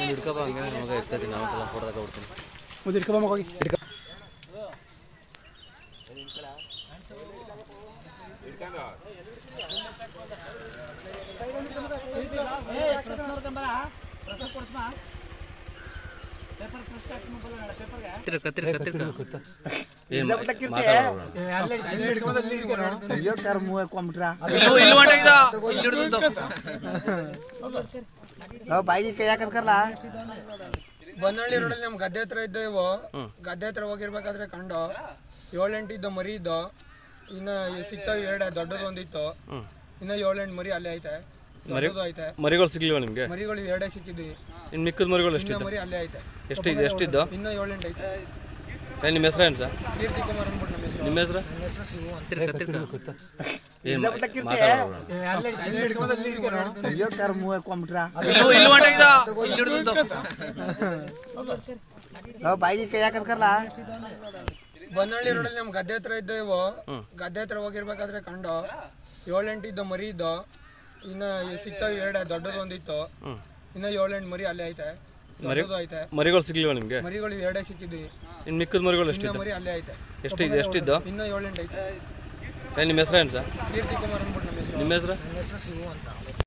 ಹಿಡ್ಕಪ್ಪ ಹಂಗೆ ನಮಗೆ ಎತ್ಕೊತೀನಿ ನಾವು ಸಲ ಫೋಟೋ ತಗೊಬಿಡ್ತೀನಿ ಒಂದು ಇಟ್ಕೊ ಹೋಗಿ ಇಟ್ಕೊ ಕತ್ತಿರ ಕತ್ತಿರ ಕತ್ತಿರ ಏನು ಅಯ್ಯೋ ಕರ್ಮು ಕೊಂಬಿಟ್ರ ಇಲ್ಲಿ ಹೊಂಟಾಗಿದ ಇಲ್ಲಿ ಹಿಡ್ದು ನಾವು ಬಾಯಿಗೆ ಕೈ ಹಾಕದ್ಕಲ್ಲ ಬನ್ನಳ್ಳಿ ರೋಡಲ್ಲಿ ನಮ್ ಗದ್ದೆ ಹತ್ರ ಇದ್ದೇವು ಹ್ಮ್. ಗದ್ದೆ ಹತ್ರ ಹೋಗಿರ್ಬೇಕಾದ್ರೆ ಕಂಡು ಏಳೆಂಟು ಇದ್ದು ಮರಿ ಇದ್ದು ಇನ್ನ ಸಿಗ್ತಾವ ಎರಡೇ ದೊಡ್ಡದು ಒಂದಿತ್ತು ಹ್ಞೂ ಇನ್ನ ಏಳೆಂಟು ಮರಿ ಅಲ್ಲೇ ಐತೆ ಮರಿ ದೊಡ್ಡದು ಐತೆ ಮರಿಗಳು ಸಿಗ್ಲಿಲ್ವ ನಿಮಗೆ ಮರಿಗಳು ಎರಡೇ ಸಿಕ್ಕಿದ್ವಿ ಇನ್ನು ಮಿಕ್ಕದ ಮರಿಗಳು ಇನ್ನ ಎಷ್ಟಿದ್ದು ಮರಿ ಅಲ್ಲೇ ಐತೆ ಎಷ್ಟಿದ್ದು ಎಷ್ಟಿದ್ದು ಇನ್ನ ಏಳೆಂಟು ಐತೆ ಏನು ನಿಮ್ಮ ಹೆಸರು ಏನು ಸರ್ ಕೀರ್ತಿ ಕುಮಾರ್ ಅಂದ್ಬಿಟ್ಟು ನಮ್ಮ ಹೆಸರು ನಿಮ್ಮ ಹೆಸರು ನನ್ನ ಹೆಸರು ಶಿವು ಅಂತ ಕತ್ತಿರ ಕತ್ತಿರ ಏನು ಅಯ್ಯೋ ಕರ್ಮು ಕೊಂಬಿಟ್ರ ಇಲ್ಲಿ ಹೊಂಟಾಗಿದ ಇಲ್ಲಿ ಹಿಡ್ದು ನಾವು ಬಾಯಿಗೆ ಕೈ ಹಾಕದ್ಕಲ್ಲ ಬನ್ನಳ್ಳಿ ರೋಡಲ್ಲಿ ನಮ್ ಗದ್ದೆ ಹತ್ರ ಇದ್ದೇವು ಹ್ಮ್. ಗದ್ದೆ ಹತ್ರ ಹೋಗಿರ್ಬೇಕಾದ್ರೆ ಕಂಡು ಏಳೆಂಟು ಇದ್ದು ಮರಿ ಇದ್ದು ಇನ್ನ ಸಿಗ್ತಾವ ಎರಡೇ ದೊಡ್ಡದು ಒಂದಿತ್ತು ಹ್ಞೂ ಇನ್ನ ಏಳೆಂಟು ಮರಿ ಅಲ್ಲೇ ಐತೆ ದೊಡ್ಡದು ಐತೆ ಮರಿಗಳು ಸಿಗ್ಲಿಲ್ವ ನಿಮಗೆ ಮರಿಗಳು ಎರಡೇ ಸಿಕ್ಕಿದ್ವಿ ಇನ್ನು ಮಿಕ್ಕದ ಮರಿಗಳು ಇನ್ನ ಎಷ್ಟಿದ್ದು ಮರಿ ಅಲ್ಲೇ ಐತೆ ಎಷ್ಟಿದ್ದು ಎಷ್ಟಿದ್ದು ಇನ್ನ ಏಳೆಂಟು ಐತೆ ಏನು ನಿಮ್ಮ ಹೆಸರು ಏನು ಸರ್ ಕೀರ್ತಿ ಕುಮಾರ್ ಅಂದ್ಬಿಟ್ಟು ನಮ್ಮ ಹೆಸರು ನಿಮ್ಮ ಹೆಸರು ನನ್ನ ಹೆಸರು ಶಿವು ಅಂತ